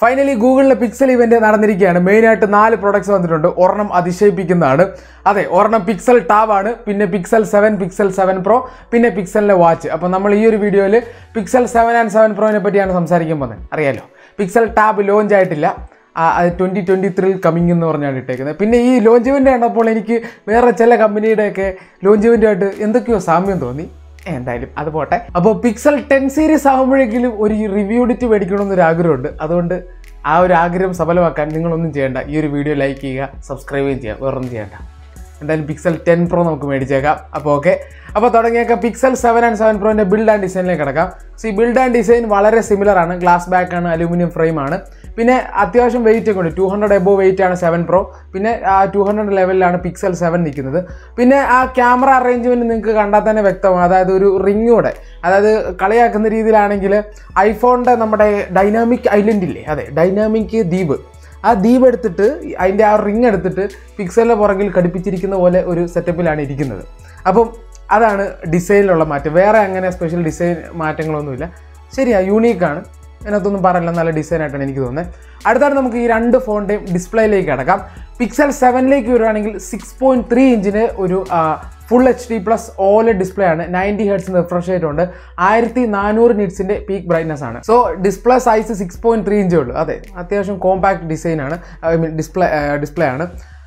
finally ഗൂഗിളിലെ Pixel event നടന്നിരിക്കുകയാണ് മെയിനായിട്ട് നാല് പ്രൊഡക്ട്സ് വന്നിട്ടുണ്ട് ഒരെണ്ണം അതിശയിപ്പിക്കുന്നതാണ് അതെ ഒരെണ്ണം പിക്സൽ ടാബ് ആണ് പിന്നെ Pixel seven Pixel seven Pro പിന്നെ പിക്സലിന്റെ വാച്ച് അപ്പോൾ നമ്മൾ ഈ ഒരു വീഡിയോയിൽ പിക്സൽ സെവൻ ആൻഡ് സെവൻ പ്രോനെ പറ്റിയാണ് സംസാരിക്കാൻ പോകുന്നത് അറിയാലോ പിക്സൽ ടാബ് ലോഞ്ച് ആയിട്ടില്ല ആ, അത് ട്വൻറ്റി ട്വൻറ്റി ത്രീയിൽ കമ്മിങ് എന്ന് പറഞ്ഞാണ് ഇട്ടേക്കുന്നത് പിന്നെ ഈ ലോഞ്ച് ഇവൻ്റ് കണ്ടപ്പോൾ എനിക്ക് വേറെ ചില കമ്പനിയുടെയൊക്കെ ലോഞ്ച് ഇവൻ്റുമായിട്ട് എന്തൊക്കെയോ സാമ്യം തോന്നി എന്തായാലും അത് പോട്ടെ അപ്പോൾ പിക്സൽ ടെൻ സീരീസ് ആകുമ്പോഴെങ്കിലും ഒരു റിവ്യൂ ഡിറ്റ് മേടിക്കണമെന്നൊരു ആഗ്രഹമുണ്ട് അതുകൊണ്ട് ആ ഒരു ആഗ്രഹം സഫലമാക്കാൻ നിങ്ങളൊന്നും ചെയ്യേണ്ട ഈ ഒരു വീഡിയോ ലൈക്ക് ചെയ്യുക സബ്സ്ക്രൈബും ചെയ്യുക വേറൊന്നും ചെയ്യേണ്ട എന്തായാലും പിക്സൽ ടെൻ പ്രോ നമുക്ക് മേടിച്ചേക്കാം അപ്പോൾ ഓക്കെ അപ്പോൾ തുടങ്ങിയേക്കാം പിക്സൽ സെവൻ ആൻഡ് സെവൻ പ്രോൻ്റെ ബിൽഡ് ആൻഡ് ഡിസൈനിലേക്ക് കിടക്കാം സോ ഈ ബിൽഡ് ആൻഡ് ഡിസൈൻ വളരെ സിമിലർ ആണ് ഗ്ലാസ് ബാക്ക് ആണ് അലൂമിനിയം ഫ്രെയിം ആണ് പിന്നെ അത്യാവശ്യം വെയിറ്റ് ഒക്കെ ഉണ്ട് ടു ഹൺഡ്രഡ് എബോ വെയിറ്റ് ആണ് സെവൻ പ്രോ പിന്നെ ആ ടു ഹൺഡ്രഡ് ലെവലിലാണ് പിക്സൽ സെവൻ നിൽക്കുന്നത് പിന്നെ ആ ക്യാമറ അറേഞ്ച്മെൻറ്റ് നിങ്ങൾക്ക് കണ്ടാൽ തന്നെ വ്യക്തമാണ് അതായത് ഒരു റിങ്ങൂടെ അതായത് കളിയാക്കുന്ന രീതിയിലാണെങ്കിൽ ഐഫോണിൻ്റെ നമ്മുടെ ഡൈനാമിക് ഐലൻഡ് ഇല്ലേ അതെ ഡൈനാമിക് ദ്വീപ് ആ ദ്വീപ് എടുത്തിട്ട് അതിൻ്റെ ആ റിങ് എടുത്തിട്ട് പിക്സലിൻ്റെ പുറകിൽ ഘടിപ്പിച്ചിരിക്കുന്ന പോലെ ഒരു സെറ്റപ്പിലാണ് ഇരിക്കുന്നത് അപ്പം അതാണ് ഡിസൈനിലുള്ള മാറ്റം വേറെ അങ്ങനെ സ്പെഷ്യൽ ഡിസൈൻ മാറ്റങ്ങളൊന്നുമില്ല ശരിയാ യൂണീക്കാണ് അതിനകത്തൊന്നും പറയില്ല നല്ല ഡിസൈൻ ആയിട്ടാണ് എനിക്ക് തോന്നുന്നത് അടുത്താണ് നമുക്ക് ഈ രണ്ട് ഫോണിൻ്റെയും ഡിസ്പ്ലേയിലേക്ക് കിടക്കാം പിക്സൽ സെവനിലേക്ക് വരുവാണെങ്കിൽ സിക്സ് പോയിൻറ്റ് ത്രീ ഇഞ്ചിന് ഒരു full H D plus OLED display ആണ് നയൻറ്റി ഹെഡ്സ് റിഫ്രഷ് റേറ്റ് ഉണ്ട് ആയിരത്തി നാനൂറ് നിറ്റ്സിൻ്റെ പീക്ക് ബ്രൈറ്റ്നസ് ആണ് so display size six point three ഇഞ്ചേ ഉള്ളൂ അതെ അത്യാവശ്യം കോമ്പാക്ട് ഡിസൈൻ ആണ് ഐ മീൻ ഡിസ്പ്ലേ ഡിസ്പ്ലേ ആണ്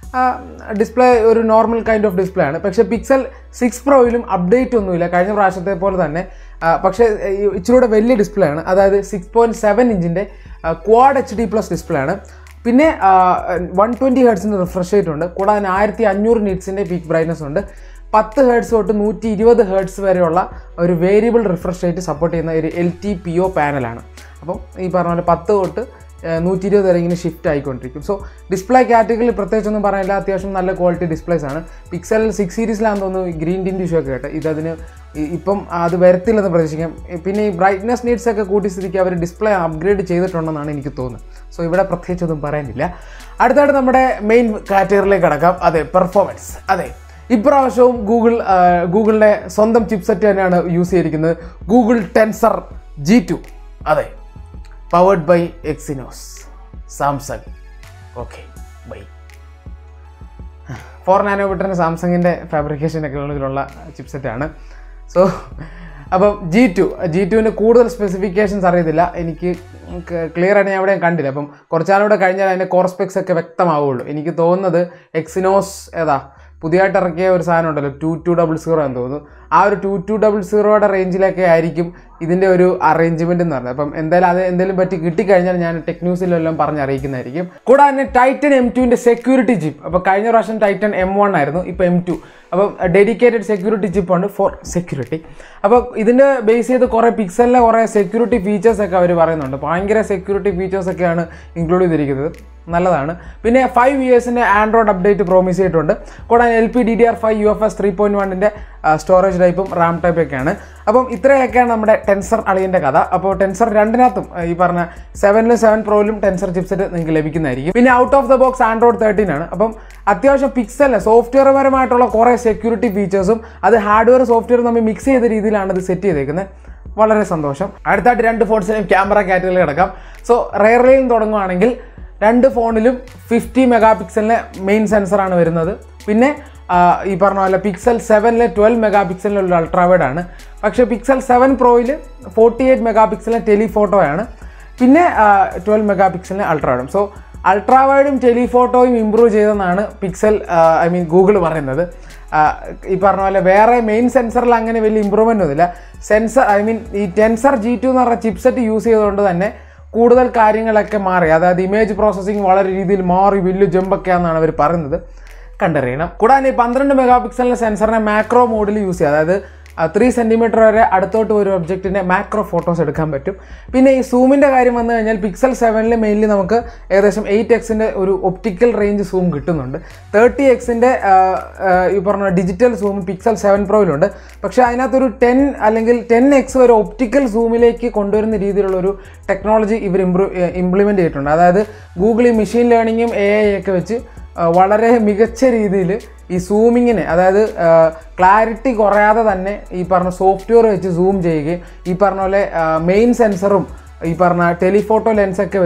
ഡിസ്പ്ലേ ഒരു നോർമൽ കൈൻഡ് ഓഫ് ഡിസ്പ്ലേ ആണ് പക്ഷേ പിക്സൽ സിക്സ് പ്രോയിലും അപ്ഡേറ്റ് ഒന്നുമില്ല കഴിഞ്ഞ പ്രാവശ്യത്തെ പോലെ തന്നെ ആ, പക്ഷേ ഈ ഇച്ചിരൂടെ വലിയ ഡിസ്പ്ലേ ആണ് അതായത് സിക്സ് പോയിൻറ്റ് സെവൻ ഇഞ്ചിൻ്റെ quad H D plus display ആണ് പിന്നെ വൺ ട്വൻറ്റി ഹെഡ്സിൻ്റെ റിഫ്രഷ് റേറ്റ് ഉണ്ട് കൂടാതെ ആയിരത്തി അഞ്ഞൂറ് നിറ്റ്സിൻ്റെ പീക്ക് ബ്രൈറ്റ്നസ് ഉണ്ട് പത്ത് ഹേർട്സ് തൊട്ട് നൂറ്റി ഇരുപത് ഹേർട്സ് വരെയുള്ള ഒരു വേരിയബിൾ റിഫ്രഷ് റേറ്റ് സപ്പോർട്ട് ചെയ്യുന്ന ഒരു എൽ ടി പി ഒ പാനലാണ് അപ്പം ഈ പറഞ്ഞ പോലെ പത്ത് തൊട്ട് നൂറ്റി ഇരുപത് വരെ ഇങ്ങനെ ഷിഫ്റ്റ് ആയിക്കൊണ്ടിരിക്കും സോ ഡിസ്പ്ലേ കാറ്റഗറിയിൽ പ്രത്യേകിച്ചൊന്നും പറയാനില്ല അത്യാവശ്യം നല്ല ക്വാളിറ്റി ഡിസ്പ്ലേസ് ആണ് പിക്സൽ സിക്സ് സീരീസിലാണെന്ന് തോന്നുന്നു ഗ്രീൻ ടിൻ്റെ ഇഷ്യൂ ഒക്കെ കേട്ടോ ഇതതിന് ഇ- ഇപ്പം അത് വരത്തില്ലെന്ന് പ്രതീക്ഷിക്കാം പിന്നെ ഈ ബ്രൈറ്റ്നസ് നീഡ്സ് ഒക്കെ കൂട്ടി സ്ഥിതിക്ക് അവർ ഡിസ്പ്ലേ അപ്ഗ്രേഡ് ചെയ്തിട്ടുണ്ടെന്നാണ് എനിക്ക് തോന്നുന്നത് സോ ഇവിടെ പ്രത്യേകിച്ചൊന്നും പറയാനില്ല അടുത്തായിട്ട് നമ്മുടെ മെയിൻ കാറ്റഗറിയിലേക്ക് കടക്കാം അതെ പെർഫോമൻസ് അതെ ഇപ്രാവശ്യവും ഗൂഗിൾ ആ, ഗൂഗിളിൻ്റെ സ്വന്തം ചിപ്സെറ്റ് തന്നെയാണ് യൂസ് ചെയ്തിരിക്കുന്നത് ഗൂഗിൾ ടെൻസർ ജി ടു അതെ powered by Exynos Samsung okay by four നാനോമീറ്ററിന് സാംസങ്ങിൻ്റെ ഫാബ്രിക്കേഷൻ ടെക്നോളജിയിലുള്ള ചിപ്സെറ്റാണ് സോ അപ്പം ജി ടു ജി ടുവിൻ്റെ കൂടുതൽ സ്പെസിഫിക്കേഷൻസ് അറിയത്തില്ല എനിക്ക് ക്ലിയർ ആയിട്ട് ഞാൻ എവിടെയും കണ്ടില്ല അപ്പം കുറച്ചാലൂടെ കഴിഞ്ഞാൽ അതിൻ്റെ കോർസ്പെക്സ് ഒക്കെ വ്യക്തമാവുള്ളൂ എനിക്ക് തോന്നുന്നത് എക്സിനോസ് ഏതാ പുതിയതായിട്ട് ഇറക്കിയ ഒരു സാധനം ഉണ്ടല്ലോ ടു ടു ഡബിൾ സീറോ എന്ന് തോന്നുന്നു ആ ഒരു ടു ടു ഡബിൾ സീറോയുടെ റേഞ്ചിലൊക്കെ ആയിരിക്കും ഇതിൻ്റെ ഒരു അറേഞ്ച്മെന്റ് എന്ന് പറയുന്നത് അപ്പം എന്തായാലും അത് എന്തെങ്കിലും പറ്റി കിട്ടിക്കഴിഞ്ഞാൽ ഞാൻ ടെക് ന്യൂസിലെല്ലാം പറഞ്ഞ് അറിയിക്കുന്നതായിരിക്കും കൂടാതെ തന്നെ ടൈറ്റൻ എം ടുവിൻ്റെ സെക്യൂരിറ്റി ചിപ്പ് അപ്പോൾ കഴിഞ്ഞ പ്രാവശ്യം ടൈറ്റൻ എം വൺ ആയിരുന്നു ഇപ്പോൾ എം ടു അപ്പം ഡെഡിക്കേറ്റഡ് സെക്യൂരിറ്റി ചിപ്പാണ് ഫോർ സെക്യൂരിറ്റി അപ്പോൾ ഇതിൻ്റെ ബേസ് ചെയ്ത് കുറേ പിക്സലിലെ കുറേ സെക്യൂരിറ്റി ഫീച്ചേഴ്സ് ഒക്കെ അവർ പറയുന്നുണ്ട് ഭയങ്കര സെക്യൂരിറ്റി ഫീച്ചേഴ്സ് ഒക്കെയാണ് ഇൻക്ലൂഡ് ചെയ്തിരിക്കുന്നത് നല്ലതാണ് പിന്നെ ഫൈവ് ഇയേഴ്സിൻ്റെ ആൻഡ്രോയിഡ് അപ്ഡേറ്റ് പ്രോമിസ് ചെയ്തിട്ടുണ്ട് കൂടാതെ L P D D R five U F S three point വണ്ണിൻ്റെ സ്റ്റോറേജ് ടൈപ്പും റാം ടൈപ്പ് ഒക്കെയാണ് അപ്പം ഇത്രയൊക്കെയാണ് നമ്മുടെ ടെൻസർ അളിയൻ്റെ കഥ അപ്പോൾ ടെൻസർ രണ്ടിനകത്തും ഈ പറഞ്ഞ സെവനിലും സെവൻ പ്രോയിലും ടെൻസർ ചിപ്സെറ്റ് നിങ്ങൾക്ക് ലഭിക്കുന്നതായിരിക്കും പിന്നെ out of the box Android thirteen ആണ് അപ്പം അത്യാവശ്യം പിക്സലിന് സോഫ്റ്റ്വെയർ പരമായിട്ടുള്ള കുറേ സെക്യൂരിറ്റി ഫീച്ചേഴ്സും അത് ഹാർഡ്വെയർ സോഫ്റ്റ്വെയർ തമ്മിൽ മിക്സ് ചെയ്ത രീതിയിലാണ് ഇത് സെറ്റ് ചെയ്തേക്കുന്നത് വളരെ സന്തോഷം അടുത്തായിട്ട് രണ്ട് ഫോൺസിനെയും ക്യാമറ കാറ്റഗറിയിൽ കിടക്കാം സോ റെയറിൽ നിന്ന് തുടങ്ങുവാണെങ്കിൽ രണ്ട് ഫോണിലും ഫിഫ്റ്റി മെഗാ പിക്സലിൻ്റെ മെയിൻ സെൻസറാണ് വരുന്നത് പിന്നെ ആ, ഈ പറഞ്ഞ പോലെ പിക്സൽ സെവനിലെ ട്വൽവ് മെഗാ പിക്സലിലുള്ള അൾട്രാവൈഡ് ആണ് പക്ഷേ പിക്സൽ സെവൻ പ്രോയിൽ ഫോർട്ടി എയ്റ്റ് മെഗാ പിക്സലിലെ ടെലിഫോട്ടോ ആണ് പിന്നെ ട്വൽവ് മെഗാ പിക്സലിന് അൾട്രാവൈഡും സോ അൾട്രാവൈഡും ടെലിഫോട്ടോയും ഇമ്പ്രൂവ് ചെയ്തെന്നാണ് പിക്സൽ ഐ മീൻ ഗൂഗിൾ പറയുന്നത് ആ, ഈ പറഞ്ഞ പോലെ വേറെ മെയിൻ സെൻസറിൽ അങ്ങനെ വലിയ ഇമ്പ്രൂവ്മെൻ്റ് ഒന്നുമില്ല സെൻസർ ഐ മീൻ ഈ ടെൻസർ ജി ടു എന്ന് പറഞ്ഞ ചിപ്സെറ്റ് യൂസ് ചെയ്തുകൊണ്ട് തന്നെ കൂടുതൽ കാര്യങ്ങളൊക്കെ മാറി അതായത് ഇമേജ് പ്രോസസ്സിങ് വളരെ രീതിയിൽ മാറി വലിയ ജമ്പൊക്കെയാണെന്നാണ് അവർ പറയുന്നത് കണ്ടറിയണം കൂടാതെ ഈ പന്ത്രണ്ട് മെഗാ പിക്സലിൻ്റെ സെൻസറിനെ മാക്രോ മോഡിൽ യൂസ് ചെയ്യുക അതായത് ത്രീ സെൻറ്റിമീറ്റർ വരെ അടുത്തോട്ട് ഒരു ഒബ്ജക്റ്റിൻ്റെ മാക്രോ ഫോട്ടോസ് എടുക്കാൻ പറ്റും പിന്നെ ഈ സൂമിൻ്റെ കാര്യം വന്നു കഴിഞ്ഞാൽ പിക്സൽ സെവനിൽ മെയിൻലി നമുക്ക് ഏകദേശം എയ്റ്റ് എക്സിൻ്റെ ഒരു ഒപ്റ്റിക്കൽ റേഞ്ച് സൂം കിട്ടുന്നുണ്ട് തേർട്ടി എക്സിൻ്റെ ഈ പറഞ്ഞ ഡിജിറ്റൽ സൂം പിക്സൽ സെവൻ പ്രോയിലുണ്ട് പക്ഷേ അതിനകത്തൊരു ടെൻ അല്ലെങ്കിൽ ടെൻ എക്സ് വരെ ഒപ്റ്റിക്കൽ സൂമിലേക്ക് കൊണ്ടുവരുന്ന രീതിയിലുള്ള ഒരു ടെക്നോളജി ഇവർ ഇംപ്രൂവ് ഇംപ്ലിമെൻറ്റ് ചെയ്തിട്ടുണ്ട് അതായത് ഗൂഗിൾ ഈ മെഷീൻ ലേണിങ്ങും എ ഐ ഒക്കെ വെച്ച് ആ, വളരെ മികച്ച രീതിയിൽ ഈ സൂമിങ്ങിനെ അതായത് ക്ലാരിറ്റി കുറയാതെ തന്നെ ഈ പറഞ്ഞ സോഫ്റ്റ്വെയർ വെച്ച് സൂം ചെയ്യുകയും ഈ പറഞ്ഞ പോലെ മെയിൻ സെൻസറും ഈ പറഞ്ഞ ടെലിഫോട്ടോ ലെൻസൊക്കെ വെച്ച്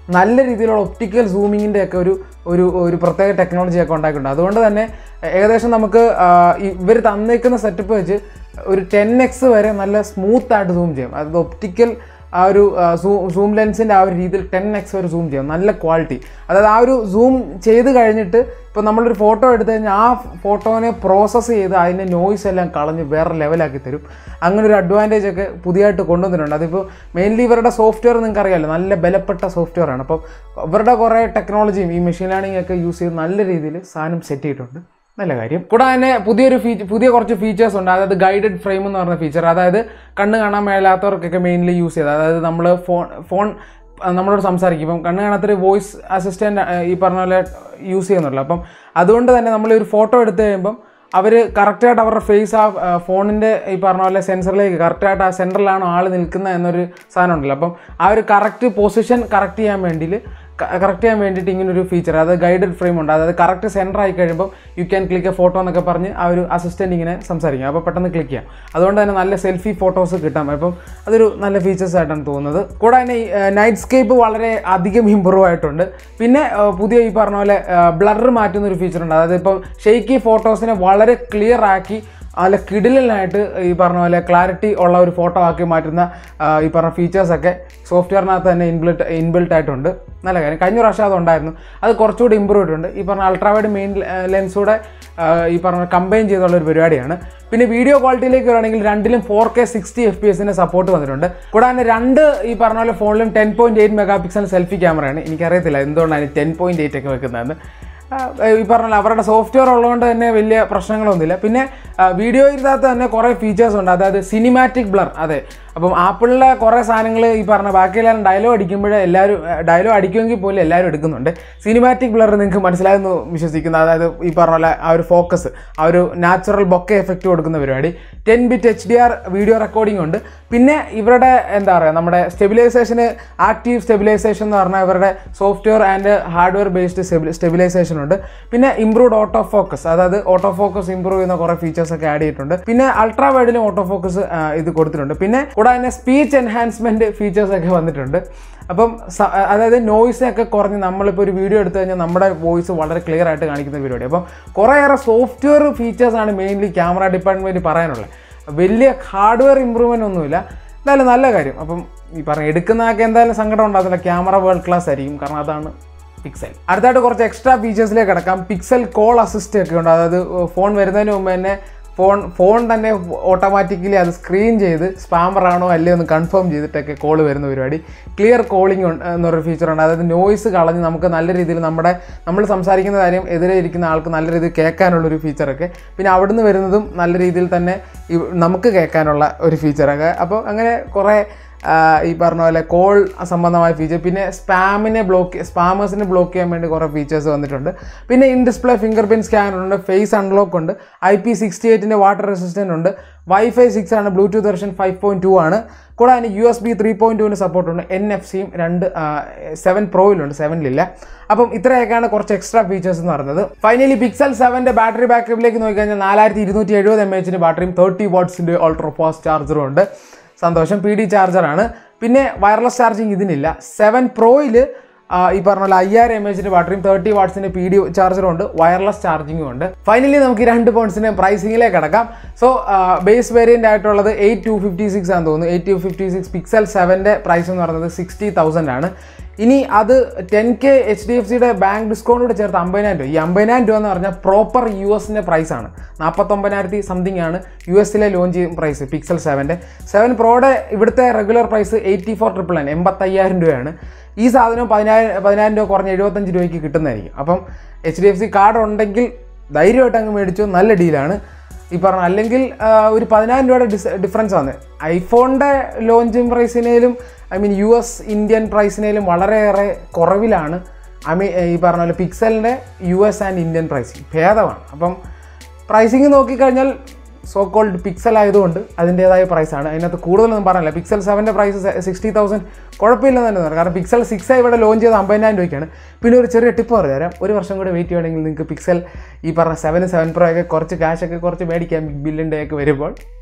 നല്ല രീതിയിലുള്ള ഒപ്റ്റിക്കൽ സൂമിങ്ങിൻ്റെ ഒക്കെ ഒരു ഒരു ഒരു പ്രത്യേക ടെക്നോളജി ഒക്കെ ഉണ്ടാക്കിയിട്ടുണ്ട് അതുകൊണ്ട് തന്നെ ഏകദേശം നമുക്ക് ഇവർ തന്നേക്കുന്ന സെറ്റപ്പ് വെച്ച് ഒരു ടെൻ എക്സ് വരെ നല്ല സ്മൂത്ത് ആയിട്ട് സൂം ചെയ്യും അത് ഒപ്റ്റിക്കൽ ആ ഒരു സൂം ലെൻസിൻ്റെ ആ ഒരു രീതിയിൽ ടെൻ എക്സ് വരെ സൂം ചെയ്യാം നല്ല ക്വാളിറ്റി അതായത് ആ ഒരു സൂം ചെയ്ത് കഴിഞ്ഞിട്ട് ഇപ്പോൾ നമ്മളൊരു ഫോട്ടോ എടുത്തു കഴിഞ്ഞാൽ ആ ഫോട്ടോനെ പ്രോസസ്സ് ചെയ്ത് അതിൻ്റെ നോയ്സ് എല്ലാം കളഞ്ഞ് വേറെ ലെവലാക്കി തരും അങ്ങനെ ഒരു അഡ്വാൻറ്റേജ് ഒക്കെ പുതിയതായിട്ട് കൊണ്ടുവന്നിട്ടുണ്ട് അതിപ്പോൾ മെയിൻലി ഇവരുടെ സോഫ്റ്റ്വെയർ നിങ്ങൾക്ക് അറിയാമല്ലോ നല്ല ബലപ്പെട്ട സോഫ്റ്റ്വെയർ ആണ് അപ്പോൾ ഇവരുടെ കുറേ ടെക്നോളജിയും ഈ മെഷീൻ ലേണിംഗ് ഒക്കെ യൂസ് ചെയ്ത് നല്ല രീതിയിൽ സാധനം സെറ്റ് ചെയ്തിട്ടുണ്ട് നല്ല കാര്യം കൂടാതെ തന്നെ പുതിയൊരു ഫീച്ചർ പുതിയ കുറച്ച് ഫീച്ചേഴ്സ് ഉണ്ട് അതായത് ഗൈഡഡ് ഫ്രെയിം എന്ന് പറഞ്ഞ ഫീച്ചർ അതായത് കണ്ണ് കാണാൻ മേലാത്തവർക്കൊക്കെ മെയിൻലി യൂസ് ചെയ്ത് അതായത് നമ്മൾ ഫോൺ ഫോൺ നമ്മളോട് സംസാരിക്കും ഇപ്പം കണ്ണ് കാണാത്തൊരു വോയിസ് അസിസ്റ്റൻ്റ് ഈ പറഞ്ഞ പോലെ യൂസ് ചെയ്യുന്നുള്ളൂ അപ്പം അതുകൊണ്ട് തന്നെ നമ്മൾ ഒരു ഫോട്ടോ എടുത്തു കഴിയുമ്പം അവർ കറക്റ്റായിട്ട് അവരുടെ ഫേസ് ആ ഫോണിൻ്റെ ഈ പറഞ്ഞ പോലെ സെൻസറിലേക്ക് കറക്റ്റായിട്ട് ആ സെൻറ്ററിലാണ് ആൾ നിൽക്കുന്നത് എന്നൊരു സാധനം ഉണ്ടല്ലോ അപ്പം ആ ഒരു കറക്റ്റ് പൊസിഷൻ കറക്റ്റ് ചെയ്യാൻ വേണ്ടിയിൽ കറക്റ്റ് ചെയ്യാൻ വേണ്ടിയിട്ട് ഇങ്ങനെ ഒരു ഫീച്ചർ അതായത് ഗൈഡഡ് ഫ്രെയിം ഉണ്ട് അതായത് കറക്റ്റ് സെൻറ്റർ ആയി കഴിയുമ്പോൾ you can click a photo എന്നൊക്കെ പറഞ്ഞ് ആ ഒരു അസിസ്റ്റൻറ്റ് ഇങ്ങനെ സംസാരിക്കും അപ്പോൾ പെട്ടെന്ന് ക്ലിക്ക് ചെയ്യാം അതുകൊണ്ട് തന്നെ നല്ല സെൽഫി ഫോട്ടോസ് കിട്ടാം അപ്പം അതൊരു നല്ല ഫീച്ചേഴ്സ് ആയിട്ടാണ് തോന്നുന്നത് കൂടാതെ തന്നെ ഈ നൈറ്റ് സ്കേപ്പ് വളരെ അധികം ഇമ്പ്രൂവ് ആയിട്ടുണ്ട് പിന്നെ ആ, പുതിയ ഈ പറഞ്ഞ പോലെ ബ്ലർ മാറ്റുന്ന ഒരു ഫീച്ചർ ഉണ്ട് അതായത് ഇപ്പം ഷെയ്ക്കി ഫോട്ടോസിനെ വളരെ ക്ലിയർ ആക്കി നല്ല കിടിലനായിട്ട് ഈ പറഞ്ഞ പോലെ ക്ലാരിറ്റി ഉള്ള ഒരു ഫോട്ടോ ആക്കി മാറ്റുന്ന ആ, ഈ പറഞ്ഞ ഫീച്ചേഴ്സൊക്കെ സോഫ്റ്റ്വെയറിനകത്ത് തന്നെ ഇൻബിൽട്ട് ഇൻബിൽട്ട് ആയിട്ടുണ്ട് നല്ല കാര്യം കഴിഞ്ഞ പ്രാവശ്യം അതുണ്ടായിരുന്നു അത് കുറച്ചുകൂടി ഇമ്പ്രൂവ് ചെയ്തിട്ടുണ്ട് ഈ പറഞ്ഞ അൾട്രാവൈഡ് മെയിൻ ലെൻസൂടെ ഈ പറഞ്ഞ കമ്പൈൻ ചെയ്തുള്ള ഒരു പരിപാടിയാണ് പിന്നെ വീഡിയോ ക്വാളിറ്റിയിലേക്ക് വരികയാണെങ്കിൽ രണ്ടിലും four K sixty F P എസിന് സപ്പോർട്ട് വന്നിട്ടുണ്ട് കൂടാതെ രണ്ട് ഈ പറഞ്ഞ പോലെ ഫോണിലും ten point eight mega pixel selfie ക്യാമറയാണ് എനിക്കറിയത്തില്ല എന്തുകൊണ്ടാണ് ടെൻ പോയിൻറ്റ് എയ്റ്റ് ഒക്കെ വെക്കുന്നതെന്ന് ആ, ഈ പറഞ്ഞ അവരുടെ സോഫ്റ്റ്വെയർ ഉള്ളതുകൊണ്ട് തന്നെ വലിയ പ്രശ്നങ്ങളൊന്നുമില്ല പിന്നെ വീഡിയോയിനകത്ത് തന്നെ കുറേ ഫീച്ചേഴ്സ് ഉണ്ട് അതായത് സിനിമാറ്റിക് ബ്ലർ അതെ അപ്പം ആപ്പിളിലെ കുറേ സാധനങ്ങൾ ഈ പറഞ്ഞ ബാക്കിയെല്ലാം ഡയലോഗ് അടിക്കുമ്പോഴേ എല്ലാവരും ഡയലോഗ് അടിക്കുമെങ്കിൽ പോലും എല്ലാവരും എടുക്കുന്നുണ്ട് സിനിമാറ്റിക് ബ്ലർ നിങ്ങൾക്ക് മനസ്സിലായെന്ന് വിശ്വസിക്കുന്നു അതായത് ഈ പറഞ്ഞ പോലെ ആ ഒരു ഫോക്കസ് ആ ഒരു നാച്ചുറൽ ബൊക്കെ എഫക്റ്റ് കൊടുക്കുന്ന പരിപാടി ten bit H D R video recording ഉണ്ട് പിന്നെ ഇവരുടെ എന്താ പറയുക നമ്മുടെ സ്റ്റെബിലൈസേഷന് ആക്റ്റീവ് സ്റ്റെബിലൈസേഷൻ എന്ന് പറഞ്ഞാൽ ഇവരുടെ software and hardware based stabilisation ഉണ്ട് പിന്നെ ഇംപ്രൂവ്ഡ് ഓട്ടോ ഫോക്കസ് അതായത് ഓട്ടോ ഫോക്കസ് ഇംപ്രൂവ് ചെയ്യുന്ന കുറേ ഫീച്ചേഴ്സ് ഒക്കെ ആഡ് ചെയ്തിട്ടുണ്ട് പിന്നെ അൾട്രാ വൈഡിലും ഓട്ടോ ഫോക്കസ് ഇത് കൊടുത്തിട്ടുണ്ട് പിന്നെ കൂടാതെ തന്നെ സ്പീച്ച് എൻഹാൻസ്മെന്റ് ഫീച്ചേഴ്സ് ഒക്കെ വന്നിട്ടുണ്ട് അപ്പം സ- അതായത് നോയ്സ് ഒക്കെ കുറഞ്ഞ് നമ്മളിപ്പോൾ ഒരു വീഡിയോ എടുത്തു കഴിഞ്ഞാൽ നമ്മുടെ വോയിസ് വളരെ ക്ലിയർ ആയിട്ട് കാണിക്കുന്ന പരിപാടി അപ്പം കുറേയേറെ സോഫ്റ്റ്വെയർ ഫീച്ചേഴ്സാണ് മെയിൻലി ക്യാമറ ഡിപ്പാർട്ട്മെൻറ്റ് പറയാനുള്ളത് വലിയ ഹാർഡ്വെയർ ഇമ്പ്രൂവ്മെൻ്റ് ഒന്നുമില്ല എന്തായാലും നല്ല കാര്യം അപ്പം ഈ പറഞ്ഞ എടുക്കുന്നതൊക്കെ എന്തായാലും സങ്കടം ഉണ്ടാകത്തില്ല ക്യാമറ വേൾഡ് ക്ലാസ് ആയിരിക്കും കാരണം അതാണ് പിക്സൽ അടുത്തായിട്ട് കുറച്ച് എക്സ്ട്രാ ഫീച്ചേഴ്സിലേക്ക് കിടക്കാം പിക്സൽ കോൾ അസിസ്റ്റ് ഒക്കെ ഉണ്ട് അതായത് ഫോൺ വരുന്നതിന് മുമ്പ് തന്നെ ഫോൺ ഫോൺ തന്നെ ഓട്ടോമാറ്റിക്കലി അത് സ്ക്രീൻ ചെയ്ത് സ്പാമർ ആണോ അല്ലയോ എന്ന് കൺഫേം ചെയ്തിട്ടൊക്കെ കോൾ വരുന്ന പരിപാടി ക്ലിയർ കോളിംഗ് എന്നൊരു ഫീച്ചർ ഉണ്ട് അതായത് നോയ്സ് കളഞ്ഞ് നമുക്ക് നല്ല രീതിയിൽ നമ്മുടെ നമ്മൾ സംസാരിക്കുന്ന കാര്യം എതിരെ ഇരിക്കുന്ന ആൾക്ക് നല്ല രീതിയിൽ കേൾക്കാനുള്ളൊരു ഫീച്ചറൊക്കെ പിന്നെ അവിടുന്ന് വരുന്നതും നല്ല രീതിയിൽ തന്നെ ഈ നമുക്ക് കേൾക്കാനുള്ള ഒരു ഫീച്ചറൊക്കെ അപ്പോൾ അങ്ങനെ കുറേ ആ, ഈ പറഞ്ഞ പോലെ കോൾ സംബന്ധമായ ഫീച്ചർ പിന്നെ സ്പാമിനെ ബ്ലോക്ക് സ്പാമേഴ്സിനെ ബ്ലോക്ക് ചെയ്യാൻ വേണ്ടി കുറേ ഫീച്ചേഴ്സ് വന്നിട്ടുണ്ട് പിന്നെ in display finger print scanner ഉണ്ട് ഫേസ് അൺലോക്ക് ഉണ്ട് ഐ പി സിക്സ്റ്റി എയ്റ്റിൻ്റെ വാട്ടർ റെസിസ്റ്റൻ്റ് ഉണ്ട് വൈഫൈ സിക്സ് ആണ് bluetooth version five point two ആണ് കൂടാതെ അതിന് U S B three point ടുവിന് സപ്പോർട്ടുണ്ട് എൻ എഫ് സിയും രണ്ട് സെവൻ പ്രോയിലുണ്ട് സെവനിലില്ല അപ്പം ഇത്രയൊക്കെയാണ് കുറച്ച് എക്സ്ട്രാ ഫീച്ചേഴ്സ് എന്ന് പറയുന്നത് ഫൈനലി പിക്സൽ സെവൻ്റെ ബാറ്ററി ബാക്കപ്പിലേക്ക് നോക്കിക്കഴിഞ്ഞാൽ നാലായിരത്തി ഇരുന്നൂറ്റി എഴുപത് എം എച്ചിൻ്റെ ബാറ്ററിയും തേർട്ടി വാട്ട്സിൻ്റെ അൾട്രാ ഫാസ്റ്റ് ചാർജറും ഉണ്ട് സന്തോഷം പി ഡി ചാർജറാണ് പിന്നെ വയർലെസ് ചാർജിങ് ഇതിനില്ല സെവൻ പ്രോയിൽ ഈ പറഞ്ഞ പോലെ അയ്യായിരം എം എച്ചിൻ്റെ ബാറ്ററിയും തേർട്ടി വാട്ട്സിൻ്റെ പി ഡി ചാർജറും ഉണ്ട് വയർലെസ് ചാർജിങ്ങും ഉണ്ട് ഫൈനലി നമുക്ക് ഈ രണ്ട് ഫോൺസിൻ്റെ പ്രൈസിങ്ങിലേക്ക് കിടക്കാം സോ ബേസ് വേരിയൻ്റ് ആയിട്ടുള്ളത് എയ്റ്റ് ടു ഫിഫ്റ്റി സിക്സ് ആണെന്ന് തോന്നുന്നു eight two fifty six Pixel സെവൻ്റെ പ്രൈസ് എന്ന് പറയുന്നത് സിക്സ്റ്റി തൗസൻഡ് ആണ് ഇനി അത് ten K H D F സിയുടെ ബാങ്ക് ഡിസ്കൗണ്ട് കൂടെ ചേർത്ത് അമ്പതിനായിരം രൂപ ഈ അമ്പതിനായിരം രൂപ എന്ന് പറഞ്ഞാൽ പ്രോപ്പർ യു എസിൻ്റെ പ്രൈസാണ് നാൽപ്പത്തൊമ്പതിനായിരത്തി സംതിങ് ആണ് യു എസിലെ ലോഞ്ച് ചെയ്യും പ്രൈസ് പിക്സൽ സെവൻ്റെ സെവൻ പ്രോയുടെ ഇവിടുത്തെ regular price eighty four triple nine എൺപത്തയ്യായിരം രൂപയാണ് ഈ സാധനം പതിനായിരം പതിനായിരം രൂപ കുറഞ്ഞ് എഴുപത്തഞ്ച് രൂപയ്ക്ക് കിട്ടുന്നതായിരിക്കും അപ്പം H D F C card ഉണ്ടെങ്കിൽ ധൈര്യമായിട്ട് അങ്ങ് മേടിച്ചു നല്ല ഡീലാണ് ഈ പറഞ്ഞ അല്ലെങ്കിൽ ആ, ഒരു പതിനായിരം രൂപയുടെ ഡിസ് ഡിഫറൻസ് ആണ് ഐഫോണിൻ്റെ ലോഞ്ചിങ് പ്രൈസിനേലും I mean U S Indian പ്രൈസിനേലും വളരെയേറെ കുറവിലാണ് ഐ മീൻ ഈ പറഞ്ഞ പോലെ പിക്സലിൻ്റെ U S and Indian pricing ഭേദമാണ് അപ്പം പ്രൈസിങ് നോക്കിക്കഴിഞ്ഞാൽ സോ കോൾഡ് പിക്സൽ ആയതുകൊണ്ട് അതിൻ്റേതായ പ്രൈസാണ് അതിനകത്ത് കൂടുതലൊന്നും പറഞ്ഞില്ല പിക്സൽ സെവൻ്റെ പ്രൈസ് സിക്സ്റ്റി തൗസൻഡ് കുഴപ്പമില്ലെന്ന് തന്നെ തോന്നുന്നു കാരണം പിക്സൽ സിക്സ് ഇവിടെ ലോഞ്ച് ചെയ്ത് അമ്പതിനായിരം രൂപയ്ക്കാണ് പിന്നെ ഒരു ചെറിയ ടിപ്പ് പറഞ്ഞു തരാം ഒരു വർഷം കൂടെ വെയിറ്റ് ചെയ്യുകയാണെങ്കിൽ നിങ്ങൾക്ക് പിക്സൽ ഈ പറഞ്ഞ സെവൻ സെവൻ പ്രോ ഒക്കെ കുറച്ച് കാശൊക്കെ കുറച്ച് മേടിക്കാം ബിഗ് ബില്ലിൻ്റെ ഒക്കെ വരുമ്പോൾ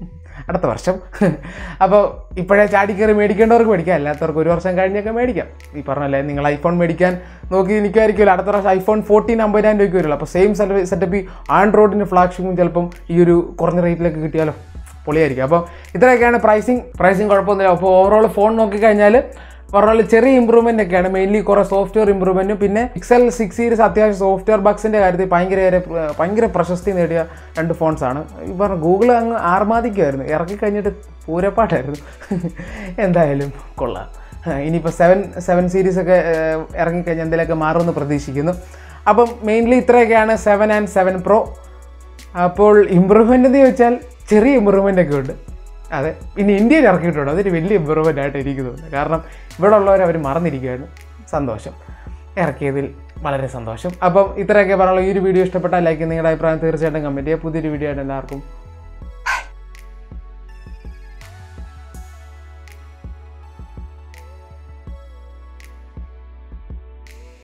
അടുത്ത വർഷം അപ്പോൾ ഇപ്പോഴേ ചാടിക്കയറി മേടിക്കേണ്ടവർക്ക് മേടിക്കാം അല്ലാത്തവർക്ക് ഒരു വർഷം കഴിഞ്ഞൊക്കെ മേടിക്കാം ഈ പറഞ്ഞല്ലേ നിങ്ങൾ ഐഫോൺ മേടിക്കാൻ നോക്കി നിൽക്കുമായിരിക്കുമല്ലോ അടുത്ത പ്രാവശ്യം ഐഫോൺ ഫോർട്ടീൻ അമ്പതിനായിരം രൂപയ്ക്ക് വരുമല്ലോ അപ്പോൾ സെയിം സെറ്റപ്പ് ഈ ആൻഡ്രോയിഡിൻ്റെ ഫ്ലാഗ്ഷിപ്പും ചിലപ്പം ഈ ഒരു കുറഞ്ഞ റേറ്റിലേക്ക് കിട്ടിയാലോ പൊളിയായിരിക്കും അപ്പോൾ ഇത്രയൊക്കെയാണ് പ്രൈസിങ് പ്രൈസിങ് കുഴപ്പമൊന്നുമില്ല അപ്പോൾ ഓവറോൾ ഫോൺ നോക്കിക്കഴിഞ്ഞാൽ ഓവറോൾ ചെറിയ ഇമ്പ്രൂവ്മെൻ്റ് ഒക്കെയാണ് മെയിൻലി കുറേ സോഫ്റ്റ്വെയർ ഇമ്പ്രൂവ്മെൻറ്റും പിന്നെ പിക്സൽ സിക്സ് സീരീസ് അത്യാവശ്യം സോഫ്റ്റ്വെയർ ബഗ്സിൻ്റെ കാര്യത്തിൽ ഭയങ്കര ഭയങ്കര പ്രശസ്തി നേടിയ രണ്ട് ഫോൺസാണ് ഈ പറഞ്ഞ ഗൂഗിൾ അങ്ങ് ആർമാദിക്കുമായിരുന്നു ഇറക്കി കഴിഞ്ഞിട്ട് പൂരപ്പാട്ടായിരുന്നു എന്തായാലും കൊള്ളാം ഇനിയിപ്പോൾ സെവൻ സെവൻ സീരീസ് ഒക്കെ ഏഹ്, ഇറങ്ങിക്കഴിഞ്ഞാൽ എന്തെങ്കിലുമൊക്കെ മാറുമെന്ന് പ്രതീക്ഷിക്കുന്നു അപ്പം മെയിൻലി ഇത്രയൊക്കെയാണ് സെവൻ ആൻഡ് സെവൻ പ്രോ അപ്പോൾ ഇമ്പ്രൂവ്മെൻ്റ് എന്ന് ചോദിച്ചാൽ ചെറിയ ഇമ്പ്രൂവ്മെൻ്റ് ഒക്കെ ഉണ്ട് അതെ പിന്നെ ഇന്ത്യയിൽ ഇറക്കിയിട്ടുണ്ട് അതൊരു വലിയ ഇമ്പ്രൂവ്മെൻ്റ് ആയിട്ട് എനിക്ക് തോന്നുന്നു കാരണം ഇവിടെ ഉള്ളവർ അവർ മറന്നിരിക്കുകയാണ് സന്തോഷം ഇറക്കിയതിൽ വളരെ സന്തോഷം അപ്പം ഇത്രയൊക്കെ പറയാനുള്ള ഈ ഒരു വീഡിയോ ഇഷ്ടപ്പെട്ടാൽ ലൈക്ക് നിങ്ങളുടെ അഭിപ്രായം തീർച്ചയായിട്ടും കമൻറ്റ് ചെയ്യുക പുതിയൊരു വീഡിയോ ആയിട്ട് എല്ലാവർക്കും